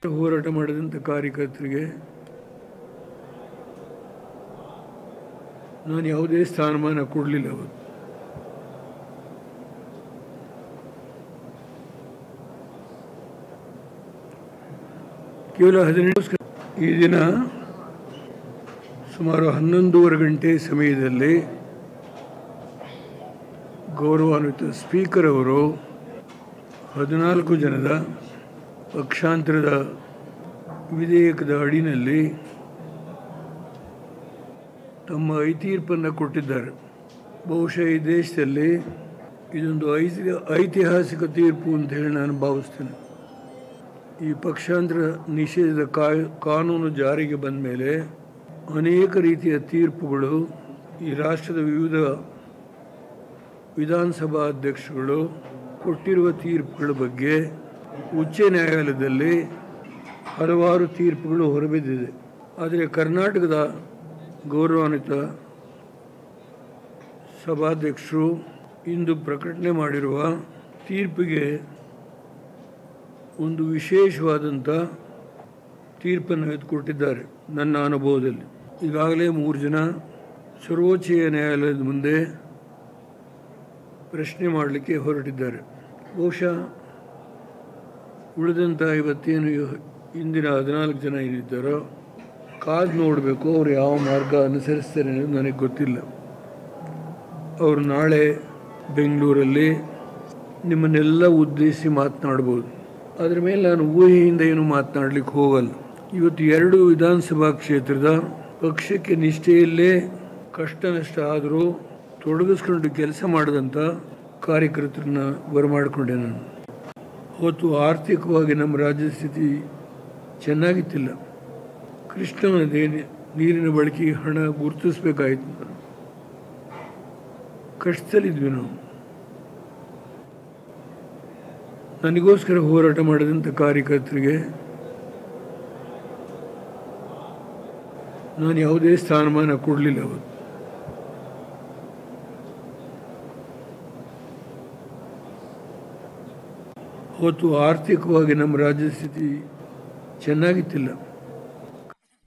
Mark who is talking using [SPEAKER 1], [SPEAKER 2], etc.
[SPEAKER 1] ಹೋರಾಟ ಮಾಡಿದಂಥ ಕಾರ್ಯಕರ್ತರಿಗೆ ನಾನು ಯಾವುದೇ ಸ್ಥಾನಮಾನ ಕೊಡಲಿಲ್ಲ ಅವತ್ತು ಕೇವಲ ಹದಿನೆಂಟು ಈ ದಿನ ಸುಮಾರು ಹನ್ನೊಂದೂವರೆ ಗಂಟೆ ಸಮಯದಲ್ಲಿ ಗೌರವಾನ್ವಿತ ಸ್ಪೀಕರ್ ಅವರು ಹದಿನಾಲ್ಕು ಜನದ ಪಕ್ಷಾಂತರದ ವಿಧೇಯಕದ ಅಡಿನಲ್ಲಿ ತಮ್ಮ ಐತೀರ್ಪನ್ನು ಕೊಟ್ಟಿದ್ದಾರೆ ಬಹುಶಃ ಈ ದೇಶದಲ್ಲಿ ಇದೊಂದು ಐತಿ ಐತಿಹಾಸಿಕ ತೀರ್ಪು ಅಂತ ಹೇಳಿ ನಾನು ಭಾವಿಸ್ತೇನೆ ಈ ಪಕ್ಷಾಂತರ ನಿಷೇಧದ ಕಾಯ್ ಕಾನೂನು ಜಾರಿಗೆ ಬಂದ ಮೇಲೆ ಅನೇಕ ರೀತಿಯ ತೀರ್ಪುಗಳು ಈ ರಾಷ್ಟ್ರದ ವಿವಿಧ ವಿಧಾನಸಭಾ ಅಧ್ಯಕ್ಷಗಳು ಕೊಟ್ಟಿರುವ ತೀರ್ಪುಗಳ ಬಗ್ಗೆ ಉಚ್ಚ ನ್ಯಾಯಾಲಯದಲ್ಲಿ ಹಲವಾರು ತೀರ್ಪುಗಳು ಹೊರಬಿದ್ದಿದೆ ಆದರೆ ಕರ್ನಾಟಕದ ಗೌರವಾನ್ವಿತ ಸಭಾಧ್ಯಕ್ಷರು ಇಂದು ಪ್ರಕಟಣೆ ಮಾಡಿರುವ ತೀರ್ಪಿಗೆ ಒಂದು ವಿಶೇಷವಾದಂಥ ತೀರ್ಪನ್ನು ಎತ್ಕೊಟ್ಟಿದ್ದಾರೆ ನನ್ನ ಅನುಭವದಲ್ಲಿ ಈಗಾಗಲೇ ಮೂರು ಜನ ಸರ್ವೋಚ್ಚ ನ್ಯಾಯಾಲಯದ ಮುಂದೆ ಪ್ರಶ್ನೆ ಮಾಡಲಿಕ್ಕೆ ಹೊರಟಿದ್ದಾರೆ ಬಹುಶಃ ಉಳಿದಂಥ ಇವತ್ತೇನು ಇವ- ಇಂದಿನ ಹದಿನಾಲ್ಕು ಜನ ಏನಿದ್ದಾರೋ ಕಾದು ನೋಡಬೇಕು ಅವ್ರು ಯಾವ ಮಾರ್ಗ ಅನುಸರಿಸ್ತಾರೆ ಅನ್ನೋದು ನನಗೆ ಗೊತ್ತಿಲ್ಲ ಅವರು ನಾಳೆ ಬೆಂಗಳೂರಲ್ಲಿ ನಿಮ್ಮನ್ನೆಲ್ಲ ಉದ್ದೇಶಿಸಿ ಮಾತನಾಡ್ಬೋದು ಅದ್ರ ಮೇಲೆ ನಾನು ಊಹೆಯಿಂದ ಏನು ಮಾತನಾಡಲಿಕ್ಕೆ ಹೋಗಲ್ಲ ಇವತ್ತು ಎರಡು ವಿಧಾನಸಭಾ ಕ್ಷೇತ್ರದ ಪಕ್ಷಕ್ಕೆ ನಿಷ್ಠೆಯಲ್ಲೇ ಕಷ್ಟ ನಷ್ಟ ಆದರೂ ತೊಡಗಿಸ್ಕೊಂಡು ಕೆಲಸ ಮಾಡಿದಂಥ ಕಾರ್ಯಕರ್ತರನ್ನ ಬರಮಾಡಿಕೊಂಡೆ ನಾನು ಅವತ್ತು ಆರ್ಥಿಕವಾಗಿ ನಮ್ಮ ರಾಜ್ಯದ ಸ್ಥಿತಿ ಚೆನ್ನಾಗಿತ್ತಿಲ್ಲ ಕೃಷ್ಣ ನದಿ ನೀರಿನ ಬಳಕೆಗೆ ಹಣ ಗುರುತಿಸ್ಬೇಕಾಯ್ತು ನಾನು ಕಷ್ಟದಲ್ಲಿದ್ವಿ ನಾವು ನನಗೋಸ್ಕರ ಹೋರಾಟ ಮಾಡಿದಂಥ ಕಾರ್ಯಕರ್ತರಿಗೆ ನಾನು ಯಾವುದೇ ಸ್ಥಾನಮಾನ ಕೊಡಲಿಲ್ಲ ಅವತ್ತು ಅವತ್ತು ಆರ್ಥಿಕವಾಗಿ ನಮ್ಮ ರಾಜ್ಯದ ಸ್ಥಿತಿ ಚೆನ್ನಾಗಿತ್ತಿಲ್ಲ